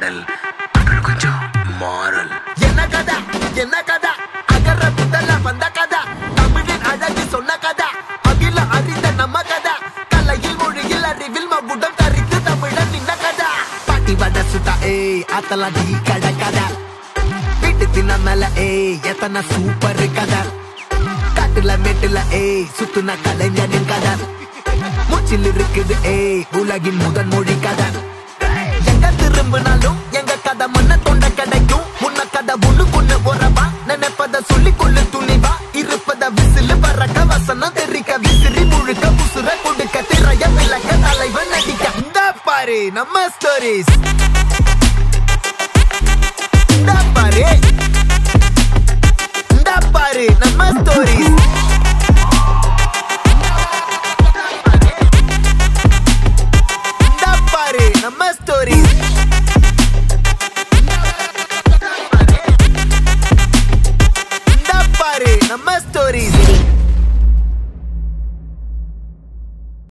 பாடல் அப்புறம் கொஞ்சம் மாறல் என்ன கதை என்ன கதை அகர முதல்ல வந்த கதை தமிழின் அழகு சொன்ன கதை அகில அறிந்த நம்ம கதை கலையில் மொழியில் அறிவில் மகுடம் தரித்து தமிழன் நின்ன கதை பாட்டி வட சுத்தா ஏய் அத்தலா டீ கடை கதை வீட்டு தின்ன மேல ஏய் எத்தனை சூப்பர் கதை காட்டுல மேட்டுல ஏய் சுத்துன கலைஞனின் கதை மூச்சில் இருக்குது ஏய் உலகின் முதன் மொழி கதை எங்க திரும்பினாலும் எங்க கதை மண்ண தொண்ட கிடைக்கும் முன்ன கதை ஒண்ணு கொண்டு உறவா நினைப்பத சொல்லி கொள்ளு துணிவா இருப்பத விசிலு பறக்க வசனம் தெரிக்க விசிறி முழுக்க புசுர கொடுக்க திரைய விளக்க தலைவன் நடிக்க இந்த பாரு நம்ம ஸ்டோரிஸ் இந்த பாரு இந்த பாரு நம்ம ஸ்டோரிஸ் இந்த பாரு நம்ம ஸ்டோரிஸ் இந்த பாரு நம்ம ஸ்டோரிஸ்